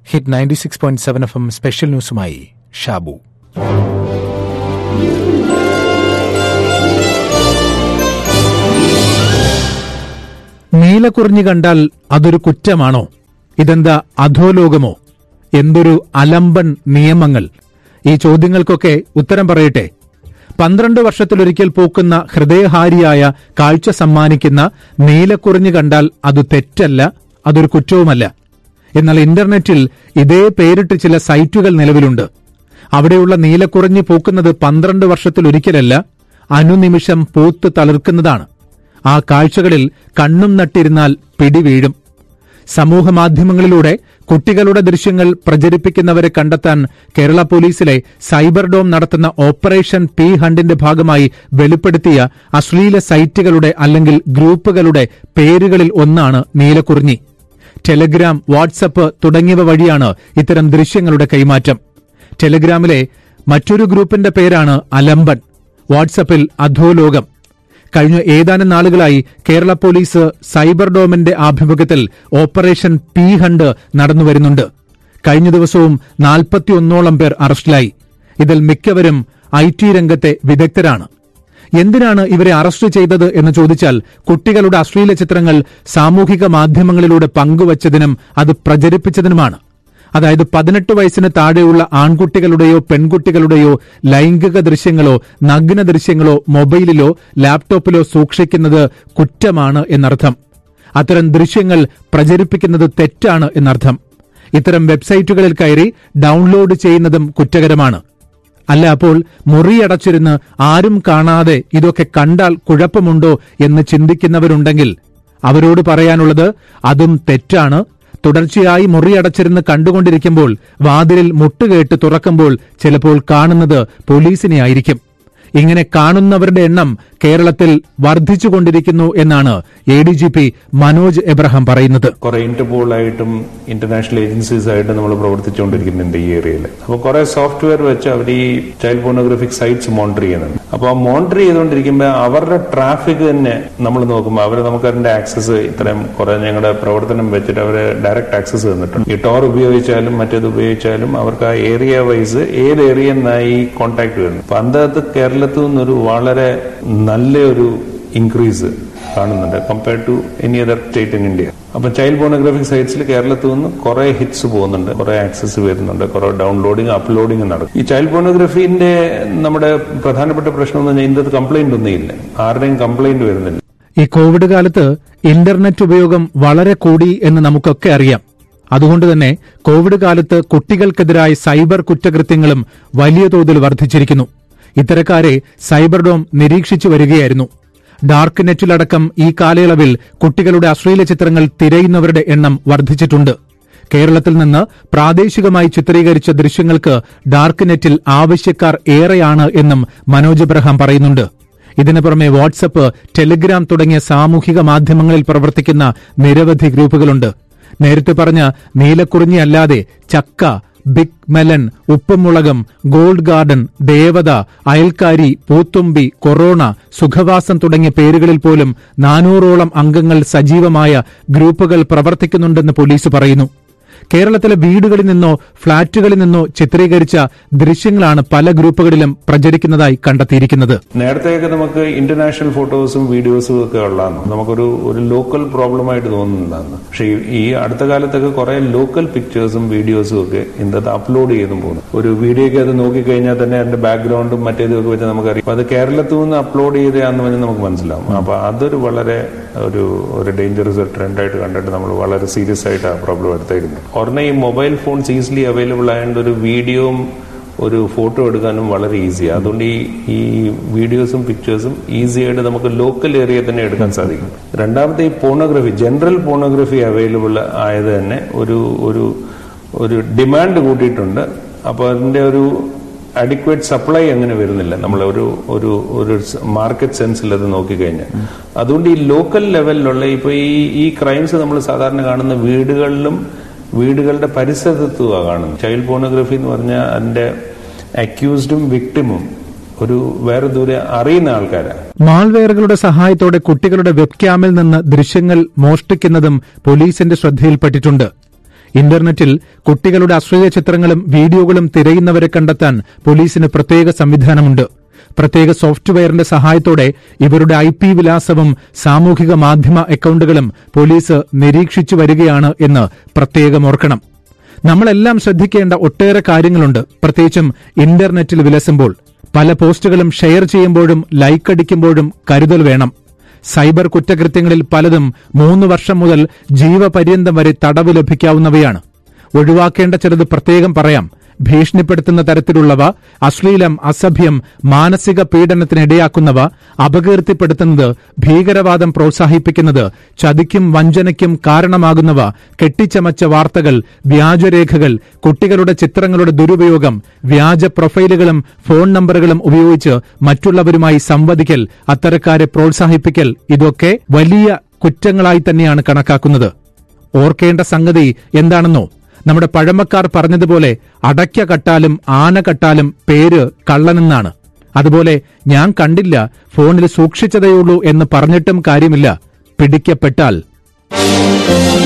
hit ninety six point seven F M special ന്യൂസുമായി ഷാബു നീലക്കുറിഞ്ഞു കണ്ടാൽ അതൊരു കുറ്റമാണോ ഇതെന്താ അധോലോകമോ എന്തൊരു അലമ്പൻ നിയമങ്ങൾ ഈ ചോദ്യങ്ങൾക്കൊക്കെ ഉത്തരം പറയട്ടെ പന്ത്രണ്ട് വർഷത്തിലൊരിക്കൽ പൂക്കുന്ന ഹൃദയഹാരിയായ കാഴ്ച സമ്മാനിക്കുന്ന നീലക്കുറിഞ്ഞു കണ്ടാൽ അത് തെറ്റല്ല അതൊരു കുറ്റവുമല്ല എന്നാൽ ഇന്റർനെറ്റിൽ ഇതേ പേരിട്ട് ചില സൈറ്റുകൾ നിലവിലുണ്ട് അവിടെയുള്ള നീലക്കുറിഞ്ഞ് പൂക്കുന്നത് പന്ത്രണ്ട് വർഷത്തിലൊരിക്കലല്ല അനുനിമിഷം പൂത്ത് തളിർക്കുന്നതാണ് ആ കാഴ്ചകളിൽ കണ്ണും നട്ടിരുന്നാൽ പിടിവീഴും സമൂഹമാധ്യമങ്ങളിലൂടെ കുട്ടികളുടെ ദൃശ്യങ്ങൾ പ്രചരിപ്പിക്കുന്നവരെ കണ്ടെത്താൻ കേരള പോലീസിലെ സൈബർ ഡോം നടത്തുന്ന ഓപ്പറേഷൻ പി ഹണ്ടിന്റെ ഭാഗമായി വെളിപ്പെടുത്തിയ അശ്ലീല സൈറ്റുകളുടെ അല്ലെങ്കിൽ ഗ്രൂപ്പുകളുടെ പേരുകളിൽ ഒന്നാണ് നീലക്കുറിഞ്ഞി ടെലഗ്രാം വാട്സപ്പ് തുടങ്ങിയവ വഴിയാണ് ഇത്തരം ദൃശ്യങ്ങളുടെ കൈമാറ്റം ടെലഗ്രാമിലെ മറ്റൊരു ഗ്രൂപ്പിന്റെ പേരാണ് അലമ്പൻ വാട്സപ്പിൽ അധോലോകം കഴിഞ്ഞ ഏതാനും നാളുകളായി കേരള പോലീസ് സൈബർ ഡോമിന്റെ ആഭിമുഖ്യത്തിൽ ഓപ്പറേഷൻ പി ഹണ്ട് നടന്നുവരുന്നുണ്ട് കഴിഞ്ഞ ദിവസവും നാൽപ്പത്തിയൊന്നോളം പേർ അറസ്റ്റിലായി ഇതിൽ മിക്കവരും ഐ ടി രംഗത്തെ വിദഗ്ധരാണ് എന്തിനാണ് ഇവരെ അറസ്റ്റ് ചെയ്തത് എന്ന് ചോദിച്ചാൽ കുട്ടികളുടെ അശ്ലീല ചിത്രങ്ങൾ സാമൂഹിക മാധ്യമങ്ങളിലൂടെ പങ്കുവച്ചതിനും അത് പ്രചരിപ്പിച്ചതിനുമാണ് അതായത് പതിനെട്ട് വയസ്സിന് താഴെയുള്ള ആൺകുട്ടികളുടെയോ പെൺകുട്ടികളുടെയോ ലൈംഗിക ദൃശ്യങ്ങളോ നഗ്ന ദൃശ്യങ്ങളോ മൊബൈലിലോ ലാപ്ടോപ്പിലോ സൂക്ഷിക്കുന്നത് കുറ്റമാണ് എന്നർത്ഥം അത്തരം ദൃശ്യങ്ങൾ പ്രചരിപ്പിക്കുന്നത് തെറ്റാണ് എന്നർത്ഥം ഇത്തരം വെബ്സൈറ്റുകളിൽ കയറി ഡൌൺലോഡ് ചെയ്യുന്നതും കുറ്റകരമാണ് അല്ല അപ്പോൾ മുറിയടച്ചിരുന്ന് ആരും കാണാതെ ഇതൊക്കെ കണ്ടാൽ കുഴപ്പമുണ്ടോ എന്ന് ചിന്തിക്കുന്നവരുണ്ടെങ്കിൽ അവരോട് പറയാനുള്ളത് അതും തെറ്റാണ് തുടർച്ചയായി മുറിയടച്ചിരുന്ന് കണ്ടുകൊണ്ടിരിക്കുമ്പോൾ വാതിലിൽ മുട്ടുകേട്ട് തുറക്കുമ്പോൾ ചിലപ്പോൾ കാണുന്നത് പോലീസിനെ ആയിരിക്കും ഇങ്ങനെ കാണുന്നവരുടെ എണ്ണം കേരളത്തിൽ വർദ്ധിച്ചുകൊണ്ടിരിക്കുന്നു എന്നാണ് A D G P Manoj Abraham പറയുന്നത് കുറെ ഇന്റർപോൾ ആയിട്ടും ഇന്റർനാഷണൽ ഏജൻസീസ് ആയിട്ടും നമ്മൾ പ്രവർത്തിച്ചുകൊണ്ടിരിക്കുന്നുണ്ട് ഈ ഏരിയയിൽ അപ്പോൾ കുറെ സോഫ്റ്റ്വെയർ വെച്ച് അവർ ഈ ചൈൽഡ് പോർണോഗ്രഫിക് സൈറ്റ്സ് മോണിറ്റർ ചെയ്യുന്നുണ്ട് അപ്പോൾ ആ മോണിറ്റർ ചെയ്തുകൊണ്ടിരിക്കുമ്പോൾ അവരുടെ ട്രാഫിക് തന്നെ നമ്മൾ നോക്കുമ്പോൾ അവർ നമുക്ക് അതിന്റെ ആക്സസ് ഇത്രയും കുറെ ഞങ്ങളുടെ പ്രവർത്തനം വെച്ചിട്ട് അവർ ഡയറക്റ്റ് ആക്സസ് തന്നിട്ടുണ്ട് ഈ ടോർ ഉപയോഗിച്ചാലും മറ്റേത് ഉപയോഗിച്ചാലും അവർക്ക് ആ ഏരിയ വൈസ് ഏത് ഏരിയ നിന്നായി കോൺടാക്ട് വരുന്നത് അപ്പൊ അന്തകത്ത് കേരളത്തിൽ നിന്നൊരു വളരെ നല്ലൊരു ഇൻക്രീസ് കാണുന്നുണ്ട് compared to any other state in India അപ്പൊ ചൈൽഡ് പോണോഗ്രാഫിക് സൈറ്റ്സിൽ കേരളത്തിൽ നിന്ന് കുറെ ഹിറ്റ്സ് പോകുന്നുണ്ട് കുറെ ആക്സസ് വരുന്നുണ്ട് കുറെ ഡൗൺലോഡിങ് അപ്ലോഡിങ് നടക്കും ഈ ചൈൽഡ് പോണോഗ്രഫിന്റെ നമ്മുടെ പ്രധാനപ്പെട്ട പ്രശ്നം എന്ന് പറഞ്ഞാൽ ഇതിന്റെ കംപ്ലൈന്റ് ഒന്നും ഇല്ല ആരുടെയും കംപ്ലൈന്റ് വരുന്നില്ല ഈ കോവിഡ് കാലത്ത് ഇന്റർനെറ്റ് ഉപയോഗം വളരെ കൂടി എന്ന് നമുക്കൊക്കെ അറിയാം അതുകൊണ്ട് തന്നെ കോവിഡ് കാലത്ത് കുട്ടികൾക്കെതിരായ സൈബർ കുറ്റകൃത്യങ്ങളും വലിയ തോതിൽ വർദ്ധിച്ചിരിക്കുന്നു ഇത്തരക്കാരെ സൈബർ ഡോം നിരീക്ഷിച്ചു വരികയായിരുന്നു ഡാർക്ക് നെറ്റിലടക്കം ഈ കാലയളവിൽ കുട്ടികളുടെ അശ്ലീല ചിത്രങ്ങൾ തിരയുന്നവരുടെ എണ്ണം വർദ്ധിച്ചിട്ടുണ്ട് കേരളത്തിൽ നിന്ന് പ്രാദേശികമായി ചിത്രീകരിച്ച ദൃശ്യങ്ങൾക്ക് ഡാർക്ക് നെറ്റിൽ ആവശ്യക്കാർ ഏറെയാണ് എന്നും മനോജ് എബ്രഹാം പറയുന്നുണ്ട് ഇതിനു പുറമെ വാട്സപ്പ് ടെലിഗ്രാം തുടങ്ങിയ സാമൂഹിക മാധ്യമങ്ങളിൽ പ്രവർത്തിക്കുന്ന നിരവധി ഗ്രൂപ്പുകളുണ്ട് നേരത്തെ പറഞ്ഞ നീലക്കുറിഞ്ഞി അല്ലാതെ ചക്ക ബിഗ് മെലൻ ഉപ്പുമുളകം ഗോൾഡ് ഗാർഡൻ ദേവത അയൽക്കാരി പൂത്തുമ്പി കൊറോണ സുഖവാസം തുടങ്ങിയ പേരുകളിൽ പോലും നാനൂറോളം അംഗങ്ങൾ സജീവമായ ഗ്രൂപ്പുകൾ പ്രവർത്തിക്കുന്നുണ്ടെന്ന് പോലീസ് പറയുന്നു കേരളത്തിലെ വീടുകളിൽ നിന്നോ ഫ്ളാറ്റുകളിൽ നിന്നോ ചിത്രീകരിച്ച ദൃശ്യങ്ങളാണ് പല ഗ്രൂപ്പുകളിലും പ്രചരിക്കുന്നതായി കണ്ടെത്തിയിരിക്കുന്നത് നേരത്തെയൊക്കെ നമുക്ക് ഇന്റർനാഷണൽ ഫോട്ടോസും വീഡിയോസും ഒക്കെ ഉള്ളതാണ് നമുക്കൊരു ഒരു ലോക്കൽ പ്രോബ്ലം ആയിട്ട് തോന്നുന്നുണ്ടായിരുന്നു പക്ഷേ ഈ- ഈ അടുത്ത കാലത്തൊക്കെ കുറെ ലോക്കൽ പിക്ചേഴ്സും വീഡിയോസും ഒക്കെ ഇന്നത്തെ അപ്ലോഡ് ചെയ്തും പോകുന്നു ഒരു വീഡിയോയ്ക്ക് അത് നോക്കിക്കഴിഞ്ഞാൽ തന്നെ അതിന്റെ ബാക്ക്ഗ്രൗണ്ടും മറ്റേതും ഒക്കെ വെച്ച് നമുക്കറിയാം അപ്പൊ അത് കേരളത്തിൽ നിന്ന് അപ്ലോഡ് ചെയ്തതാന്ന് പറഞ്ഞാൽ നമുക്ക് മനസ്സിലാവും അപ്പൊ അതൊരു വളരെ ഒരു ഒരു ഡേഞ്ചറസ് ട്രെൻഡായിട്ട് കണ്ടിട്ട് നമ്മൾ വളരെ സീരിയസ് ആയിട്ട് ആ പ്രോബ്ലം എടുത്തേക്കുന്നത് ഉടനെ ഈ മൊബൈൽ ഫോൺസ് ഈസിലി അവൈലബിൾ ആയതുകൊണ്ട് ഒരു വീഡിയോയും ഒരു ഫോട്ടോ എടുക്കാനും വളരെ ഈസിയാണ് അതുകൊണ്ട് ഈ ഈ വീഡിയോസും പിക്ചേഴ്സും ഈസി ആയിട്ട് നമുക്ക് ലോക്കൽ ഏരിയ തന്നെ എടുക്കാൻ സാധിക്കും രണ്ടാമത്തെ ഈ പോണോഗ്രഫി ജനറൽ പോണോഗ്രഫി അവൈലബിൾ ആയത് തന്നെ ഒരു ഒരു ഒരു ഡിമാൻഡ് കൂട്ടിയിട്ടുണ്ട് അപ്പോൾ അതിന്റെ ഒരു അഡിക്വേറ്റ് സപ്ലൈ അങ്ങനെ വരുന്നില്ല നമ്മൾ ഒരു ഒരു ഒരു മാർക്കറ്റ് സെൻസിൽ അത് നോക്കിക്കഴിഞ്ഞാൽ അതുകൊണ്ട് ഈ ലോക്കൽ ലെവലിലുള്ള ഇപ്പൊ ഈ ഈ ക്രൈംസ് നമ്മൾ സാധാരണ കാണുന്ന വീടുകളിലും വീടുകളുടെ പരിസരത്തുമാണ് കാണുന്നത് ചൈൽഡ് പോണോഗ്രഫി എന്ന് പറഞ്ഞാൽ അതിന്റെ അക്യൂസ്ഡും വിക്ടിമും ഒരു വേറെ ദൂരെ അറിയുന്ന ആൾക്കാരാണ് മാൾവെയറുകളുടെ സഹായത്തോടെ കുട്ടികളുടെ വെബ് ക്യാമിൽ നിന്ന് ദൃശ്യങ്ങൾ മോഷ്ടിക്കുന്നതും പോലീസിന്റെ ശ്രദ്ധയിൽപ്പെട്ടിട്ടുണ്ട് ഇന്റർനെറ്റിൽ കുട്ടികളുടെ അശ്ലീല ചിത്രങ്ങളും വീഡിയോകളും തിരയുന്നവരെ കണ്ടെത്താൻ പോലീസിന് പ്രത്യേക സംവിധാനമുണ്ട് പ്രത്യേക സോഫ്റ്റ്വെയറിന്റെ സഹായത്തോടെ ഇവരുടെ ഐ പി വിലാസവും സാമൂഹിക മാധ്യമ അക്കൌണ്ടുകളും പോലീസ് നിരീക്ഷിച്ചു വരികയാണ് എന്ന് പ്രത്യേകം ഓർക്കണം നമ്മളെല്ലാം ശ്രദ്ധിക്കേണ്ട ഒട്ടേറെ കാര്യങ്ങളുണ്ട് പ്രത്യേകിച്ചും ഇന്റർനെറ്റിൽ വിലസുമ്പോൾ പല പോസ്റ്റുകളും ഷെയർ ചെയ്യുമ്പോഴും ലൈക്ക് അടിക്കുമ്പോഴും കരുതൽ വേണം സൈബർ കുറ്റകൃത്യങ്ങളിൽ പലതും മൂന്ന് വർഷം മുതൽ ജീവപര്യന്തം വരെ തടവ് ലഭിക്കാവുന്നവയാണ് ഒഴിവാക്കേണ്ട ചിലത് പ്രത്യേകം പറയാം ഭീഷണിപ്പെടുത്തുന്ന തരത്തിലുള്ളവ അശ്ലീലം അസഭ്യം മാനസിക പീഡനത്തിനിടയാക്കുന്നവ അപകീർത്തിപ്പെടുത്തുന്നത് ഭീകരവാദം പ്രോത്സാഹിപ്പിക്കുന്നത് ചതിക്കും വഞ്ചനയ്ക്കും കാരണമാകുന്നവ കെട്ടിച്ചമച്ച വാർത്തകൾ വ്യാജരേഖകൾ കുട്ടികളുടെ ചിത്രങ്ങളുടെ ദുരുപയോഗം വ്യാജ പ്രൊഫൈലുകളും ഫോൺ നമ്പറുകളും ഉപയോഗിച്ച് മറ്റുള്ളവരുമായി സംവദിക്കൽ അത്തരക്കാരെ പ്രോത്സാഹിപ്പിക്കൽ ഇതൊക്കെ വലിയ കുറ്റങ്ങളായി തന്നെയാണ് കണക്കാക്കുന്നത് ഓർക്കേണ്ട സംഗതി എന്താണെന്നോ നമ്മുടെ പഴമക്കാർ പറഞ്ഞതുപോലെ അടയ്ക്ക കട്ടാലും ആന കട്ടാലും പേര് കള്ളനെന്നാണ് അതുപോലെ ഞാൻ കണ്ടില്ല ഫോണിൽ സൂക്ഷിച്ചതേയുള്ളൂ എന്ന് പറഞ്ഞിട്ടും കാര്യമില്ല പിടിക്കപ്പെട്ടാൽ